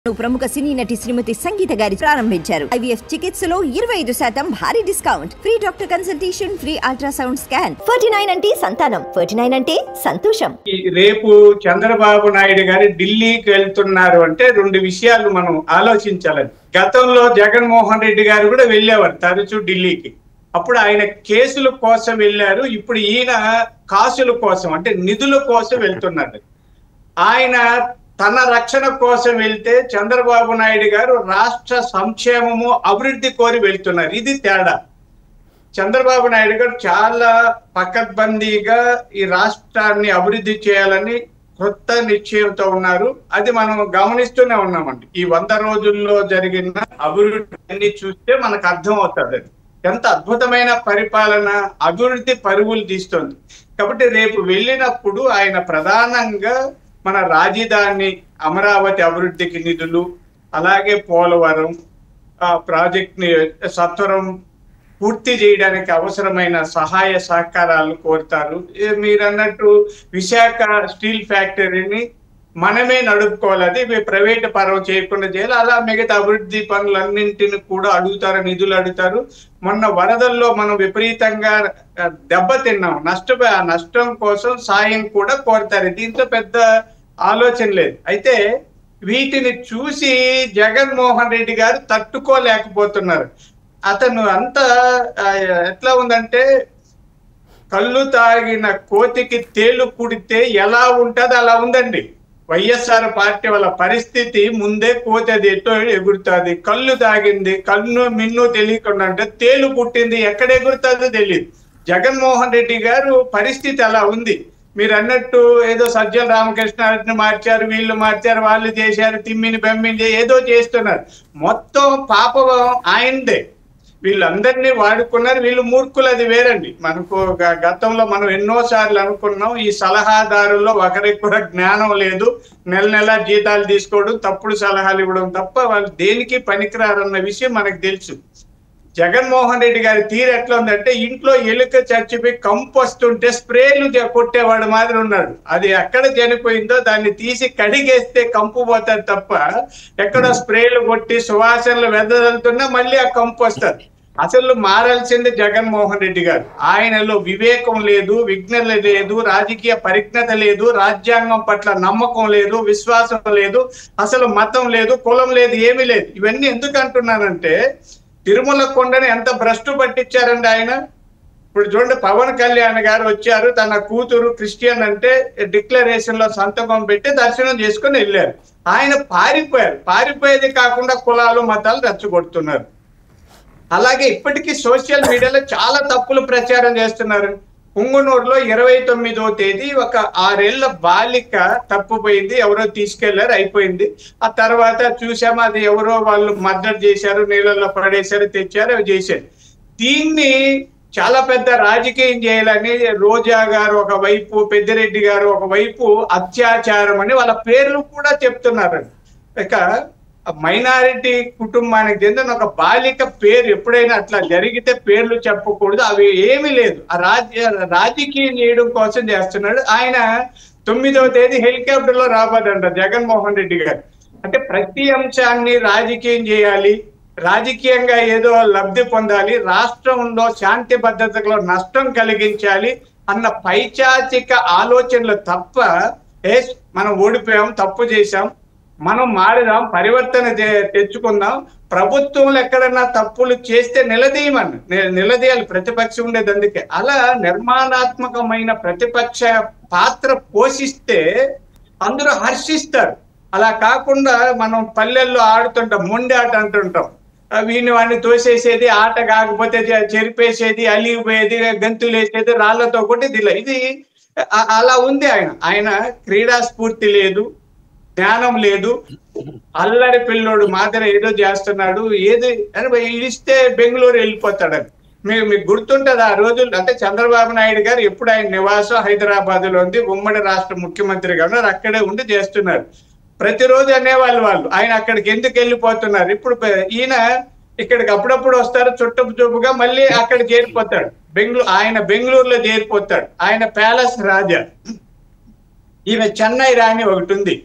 ప్రముఖ సినీ నటి శ్రీమతి సంగీత గారి ప్రారంభించారు ఐవీఎఫ్ చికిత్సలో ఇరవై ఐదు శాతం భారీ discount free doctor consultation free ultrasound scan forty nine అంటే సంతానం ఫోర్టీ నైన్ అంటే సంతోషం ఈ రేపు చంద్రబాబు నాయుడు గారు ఢిల్లీకి వెళ్తున్నారు అంటే రెండు విషయాలు మనం ఆలోచించాలని గతంలో జగన్మోహన్ రెడ్డి గారు కూడా వెళ్ళేవారు తరచూ ఢిల్లీకి అప్పుడు ఆయన కేసుల కోసం వెళ్ళారు ఇప్పుడు ఈయన కాసుల కోసం అంటే నిధుల కోసం వెళ్తున్నారు ఆయన తన రక్షణ కోసం వెళ్తే చంద్రబాబు నాయుడు గారు రాష్ట్ర సంక్షేమము అభివృద్ధి కోరి వెళ్తున్నారు ఇది తేడా చంద్రబాబు నాయుడు గారు చాలా పకడ్బందీగా ఈ రాష్ట్రాన్ని అభివృద్ధి చేయాలని కొత్త నిశ్చయంతో ఉన్నారు అది మనం గమనిస్తూనే ఉన్నామండి ఈ వంద రోజుల్లో జరిగిన అభివృద్ధి చూస్తే మనకు అర్థం అవుతుంది అది ఎంత అద్భుతమైన పరిపాలన అభివృద్ధి పరుగులు తీస్తుంది కాబట్టి రేపు వెళ్ళినప్పుడు ఆయన ప్రధానంగా మన రాజధాని అమరావతి అభివృద్ధికి నిధులు అలాగే పోలవరం ఆ ప్రాజెక్ట్ ని సత్వరం పూర్తి చేయడానికి అవసరమైన సహాయ సహకారాలు కోరుతారు ఏ మీరు అన్నట్టు విశాఖ స్టీల్ ఫ్యాక్టరీని మనమే నడుపుకోవాలి అది మీ ప్రైవేట్ పరం చేయకుండా చేయాలి అలా మిగతా అభివృద్ధి పనులన్నింటిని కూడా అడుగుతారు నిధులు అడుగుతారు మొన్న వరదల్లో మనం విపరీతంగా ఆ, దెబ్బతిన్నాం నష్టపోయి ఆ నష్టం కోసం సాయం కూడా కోరుతారు దీంట్లో పెద్ద ఆలోచన లేదు అయితే వీటిని చూసి జగన్మోహన్ రెడ్డి గారు తట్టుకోలేకపోతున్నారు అతను అంత ఆ, ఎట్లా ఉందంటే కళ్ళు తాగిన కోతికి తేలు కుడితే ఎలా ఉంటది అలా ఉందండి వైఎస్ఆర్ పార్టీ వాళ్ళ పరిస్థితి ముందే కోతి అది ఎటో ఎగురుతుంది కళ్ళు తాగింది కన్ను మిన్ను తెలియకుండా అంటే తేలు పుట్టింది ఎక్కడ ఎగురుతుందో తెలియదు జగన్మోహన్ రెడ్డి గారు పరిస్థితి అలా ఉంది మీరు అన్నట్టు ఏదో సజ్జల రామకృష్ణారెడ్డిని మార్చారు వీళ్ళు మార్చారు వాళ్ళు చేశారు తిమ్మిని బెమ్మిని ఏదో చేస్తున్నారు మొత్తం పాపం ఆయనదే వీళ్ళందరినీ వాడుకున్నారు వీళ్ళు మూర్ఖులు అది వేరండి మనకు గ- గతంలో మనం ఎన్నో సార్లు అనుకున్నాం ఈ సలహాదారుల్లో ఒకరికి కూడా జ్ఞానం లేదు నెల నెల జీతాలు తీసుకోవడం తప్పుడు సలహాలు ఇవ్వడం తప్ప వాళ్ళు దేనికి పనికిరారన్న విషయం మనకు తెలుసు జగన్మోహన్ రెడ్డి గారి తీరు ఎట్లా ఉందంటే ఇంట్లో ఎలుక చచ్చిపోయి కంపు వస్తుంటే స్ప్రేలు జ- కొట్టేవాడు మాదిరి ఉన్నాడు అది ఎక్కడ చనిపోయిందో దాన్ని తీసి కడిగేస్తే కంపు పోతుంది తప్ప ఎక్కడ స్ప్రేలు కొట్టి సువాసనలు వెదజల్లుతున్నా మళ్ళీ ఆ కంపు వస్తుంది అసలు మారాల్సింది జగన్మోహన్ రెడ్డి గారు ఆయనలో వివేకం లేదు విజ్ఞత లేదు రాజకీయ పరిజ్ఞత లేదు రాజ్యాంగం పట్ల నమ్మకం లేదు విశ్వాసం లేదు అసలు మతం లేదు కులం లేదు ఏమీ లేదు ఇవన్నీ ఎందుకు అంటున్నానంటే తిరుమల కొండని ఎంత భ్రష్టు పట్టించారండి ఆయన ఇప్పుడు చూడండి పవన్ కళ్యాణ్ గారు వచ్చారు తన కూతురు క్రిస్టియన్ అంటే డిక్లరేషన్ లో సంతకం పెట్టి దర్శనం చేసుకుని వెళ్ళారు ఆయన పారిపోయారు పారిపోయేది కాకుండా కులాలు మతాలు రెచ్చగొడుతున్నారు అలాగే ఇప్పటికీ సోషల్ మీడియాలో చాలా తప్పులు ప్రచారం చేస్తున్నారు పుంగునూరులో ఇరవై తొమ్మిదో తేదీ ఒక ఆరేళ్ల బాలిక తప్పుపోయింది ఎవరో తీసుకెళ్లారు అయిపోయింది ఆ తర్వాత చూసాము అది ఎవరో వాళ్ళు మర్డర్ చేశారు నీళ్ళల్లో పడేశారు తెచ్చారు అవి చేశారు దీన్ని చాలా పెద్ద రాజకీయం చేయాలని రోజా గారు ఒక వైపు పెద్దిరెడ్డి గారు ఒక వైపు అత్యాచారం అని వాళ్ళ పేర్లు కూడా చెప్తున్నారు ఇక మైనారిటీ కుటుంబానికి చెందిన ఒక బాలిక పేరు ఎప్పుడైనా అట్లా జరిగితే పేర్లు చెప్పకూడదు అవి ఏమీ లేదు ఆ రాజ్య రాజకీయం చేయడం కోసం చేస్తున్నాడు ఆయన తొమ్మిదవ తేదీ హెలికాప్టర్ లో రాబోదంట జగన్మోహన్ రెడ్డి గారు అంటే ప్రతి అంశాన్ని రాజకీయం చేయాలి రాజకీయంగా ఏదో లబ్ధి పొందాలి రాష్ట్రంలో శాంతి భద్రతలో నష్టం కలిగించాలి అన్న పైచాచిక ఆలోచనలు తప్ప ఏ మనం ఓడిపోయాం తప్పు చేశాం మనం మారుదాం పరివర్తన చే- తెచ్చుకుందాం ప్రభుత్వంలో ఎక్కడన్నా తప్పులు చేస్తే నిలదీయమని ని- నిలదీయాలి ప్రతిపక్షం ఉండేది అందుకే అలా నిర్మాణాత్మకమైన ప్రతిపక్ష పాత్ర పోషిస్తే అందరూ హర్షిస్తారు అలా కాకుండా మనం పల్లెల్లో ఆడుతుంటాం మొండి ఆట అంటుంటాం ఆ వీడిని వాడిని తోసేసేది ఆట కాకపోతే చె- చెరిపేసేది అలిగిపోయేది గంతులు వేసేది రాళ్లతో కొట్టేది ఇలా ఇది అ- అలా ఉంది ఆయన ఆయన క్రీడా స్ఫూర్తి లేదు జ్ఞానం లేదు అల్లరి పిల్లోడు మాదిరి ఏదో చేస్తున్నాడు ఏది అని ఇస్తే బెంగళూరు వెళ్ళిపోతాడని మీకు మీకు గుర్తుంటది ఆ రోజులు అంటే చంద్రబాబు నాయుడు గారు ఎప్పుడు ఆయన నివాసం హైదరాబాద్ లో ఉంది ఉమ్మడి రాష్ట్ర ముఖ్యమంత్రిగా ఉన్నారు అక్కడే ఉండి చేస్తున్నారు ప్రతిరోజు అనేవాళ్ళు వాళ్ళు ఆయన అక్కడికి ఎందుకు వెళ్ళిపోతున్నారు ఇప్పుడు పె- ఈయన ఇక్కడికి అప్పుడప్పుడు వస్తారు చుట్టపు చూపుగా మళ్ళీ అక్కడ చేరిపోతాడు బెంగళూరు ఆయన బెంగళూరులో చేరిపోతాడు ఆయన ప్యాలెస్ రాజా ఈమె చెన్నై రాణి ఒకటి ఉంది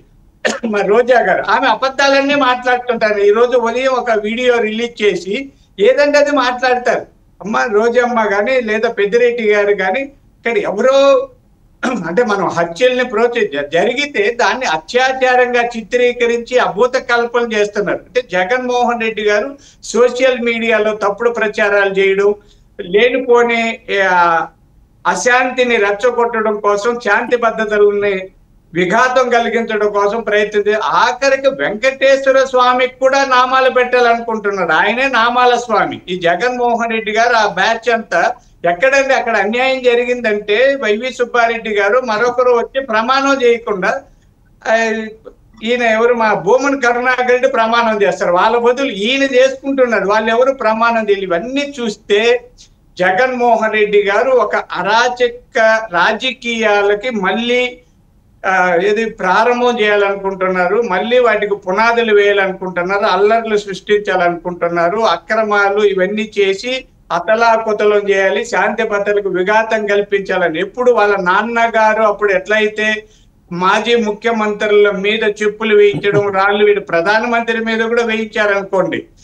మా రోజా గారు ఆమె అబద్ధాలన్నీ మాట్లాడుతుంటారు ఈ రోజు ఉదయం ఒక వీడియో రిలీజ్ చేసి ఏదంటే అది మాట్లాడతారు అమ్మ రోజమ్మ గాని లేదా పెద్దిరెడ్డి గారు కానీ ఇక్కడ ఎవరో అంటే మనం హత్యల్ని ప్రోత్స జరిగితే దాన్ని అత్యాచారంగా చిత్రీకరించి అభూత కల్పన చేస్తున్నారు అంటే జగన్మోహన్ రెడ్డి గారు సోషల్ మీడియాలో తప్పుడు ప్రచారాలు చేయడం లేనిపోని ఆ, అశాంతిని రెచ్చగొట్టడం కోసం శాంతి భద్రతలని విఘాతం కలిగించడం కోసం ప్రయత్నించి ఆఖరికి వెంకటేశ్వర స్వామికి కూడా నామాలు పెట్టాలనుకుంటున్నారు ఆయనే నామాల స్వామి ఈ జగన్మోహన్ రెడ్డి గారు ఆ బ్యాచ్ అంతా ఎక్కడండి అక్కడ అన్యాయం జరిగిందంటే వైవి సుబ్బారెడ్డి గారు మరొకరు వచ్చి ప్రమాణం చేయకుండా ఆ, ఈయన ఎవరు మా భూమన్ కరుణాకర్ రెడ్డి ప్రమాణం చేస్తారు వాళ్ళ బదులు ఈయన చేసుకుంటున్నారు వాళ్ళు ఎవరు ప్రమాణం చేయలేదు ఇవన్నీ చూస్తే జగన్మోహన్ రెడ్డి గారు ఒక అరాచక రాజకీయాలకి మళ్ళీ ఆ, ఏది ప్రారంభం చేయాలనుకుంటున్నారు మళ్ళీ వాటికి పునాదులు వేయాలనుకుంటున్నారు అల్లర్లు సృష్టించాలనుకుంటున్నారు అక్రమాలు ఇవన్నీ చేసి అతలాకుతలం చేయాలి శాంతి భద్రతలకు విఘాతం కల్పించాలని ఎప్పుడు వాళ్ళ నాన్నగారు అప్పుడు ఎట్లయితే మాజీ ముఖ్యమంత్రుల మీద చెప్పులు వేయించడం రాళ్ళు వీడు ప్రధానమంత్రి మీద కూడా వేయించారనుకోండి